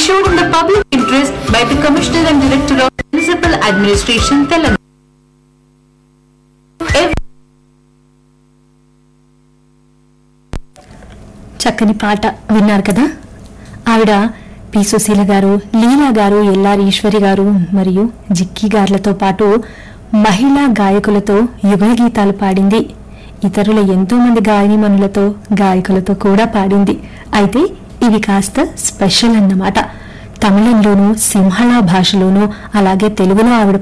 issued in the public interest by the Commissioner and Director of Municipal Administration, Telangana. Every చక్కని పాట విన్నారు కదా ఆవిడ పి సుశీల గారు లీలా గారు ఎల్ఆర్ ఈశ్వరి గారు మరియు జిక్కి గారులతో పాటు మహిళా గాయకులతో యుగల గీతాలు పాడింది ఇతరుల ఎంతో మంది గాయనిమణులతో గాయకులతో కూడా పాడింది అయితే ఇవి కాస్త స్పెషల్ అన్నమాట తమిళంలోనూ సింహళ భాషలోనూ అలాగే తెలుగులో ఆవిడ